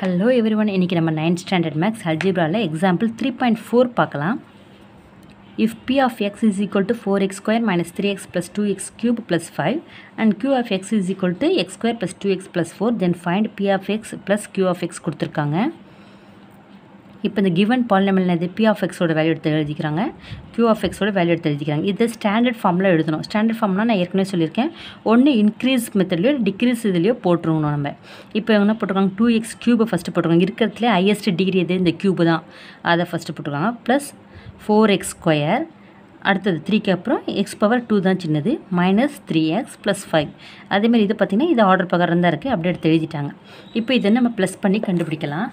hello every one இன்றைக்கி நம்ம ninth standard maths அல்ஜிப்ராவில் எக்ஸாம்பிள் த்ரீ பாயிண்ட் ஃபோர் பார்க்கலாம் if P of x is equal to four x square minus three x plus two x cube plus five and Q of x is equal to x square plus two x plus four then find P of x plus Q of x கொடுத்துருக்காங்க இப்போ இந்த given பாலினமல் இது P of எக்ஸோட value எடுத்து எழுதிக்கிறாங்க Q of எக்ஸோட value எடுத்து எழுதிக்கிறாங்க இது ஸ்டாண்டர்ட் ஃபார்மில் எழுதணும் ஸ்டாண்டர்ட் ஃபார்ம்னால் நான் ஏற்கனவே சொல்லியிருக்கேன் ஒன்று இன்க்ரீஸ் மெத்தட்லையோ டிக்ரீஸ் இதுலையோ போட்டுருவோம் நம்ம இப்போ என்ன போட்டிருக்காங்க டூ எக்ஸ் க்யூபை ஃபஸ்ட்டு போட்டிருக்காங்க இருக்கிறதுலே ஹையஸ்ட் டிகிரி எது இந்த க்யூபு தான் அதை ஃபஸ்ட்டு போட்டிருக்காங்க ப்ளஸ் ஃபோர் எக்ஸ் ஸ்கொயர் அடுத்தது த்ரீக்கு அப்புறம் எக்ஸ் பவர் டூ தான் சின்னது minus three x plus five அதேமாதிரி இது பார்த்திங்கன்னா இது ஆர்டர் பிரகாரம் தான் இருக்குது அப்படியே எடுத்து எழுதிட்டாங்க இப்போ இதை நம்ம ப்ளஸ் பண்ணி கண்டுபிடிக்கலாம்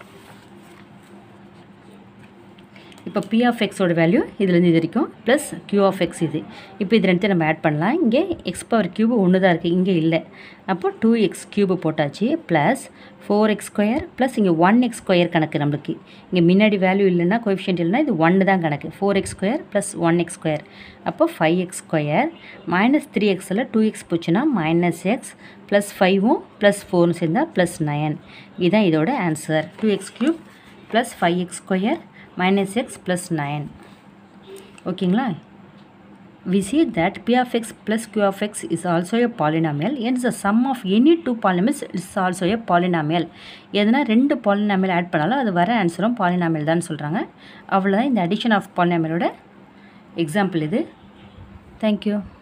இப்போ பி ஆஃப் எக்ஸோட வேல்யூ இதுலேருந்து இது வரைக்கும் ப்ளஸ் கியூ ஆஃப் எக்ஸ் இது இப்போ இது ரெண்டுத்தையும் நம்ம ஆட் பண்ணலாம் இங்கே எக்ஸ் பவர் கியூபு ஒன்று தான் இருக்குது இங்கே இல்லை அப்போ டூ எக்ஸ் கியூபு போட்டாச்சு plus four x square plus இங்கே ஒன் எக்ஸ் ஸ்கொயர் கணக்கு நம்மளுக்கு இங்கே முன்னாடி வேல்யூ இல்லைன்னா கோஎஃபிஷியன்ட் இல்லைன்னா இது ஒன்று தான் கணக்கு four x square plus one x square அப்போ five x square minus three எக்ஸில் டூ எக்ஸ் போச்சுன்னா மைனஸ் எக்ஸ் ப்ளஸ் ஃபைவும் ப்ளஸ் ஃபோர்னு சேர்ந்தால் ப்ளஸ் நயன் இதுதான் இதோட answer two x cube plus five x square minus x plus 9 ஓகேங்களா we see that p of x plus q of x is also a polynomial hence the sum of any two polynomials is also a polynomial எதுனா ரெண்டு polynomial add பண்ணாலும் அது வர ஆன்சரும் polynomial தான் சொல்கிறாங்க அவ்வளோதான் இந்த addition of polynomialோட எக்ஸாம்பிள் இது தேங்க்யூ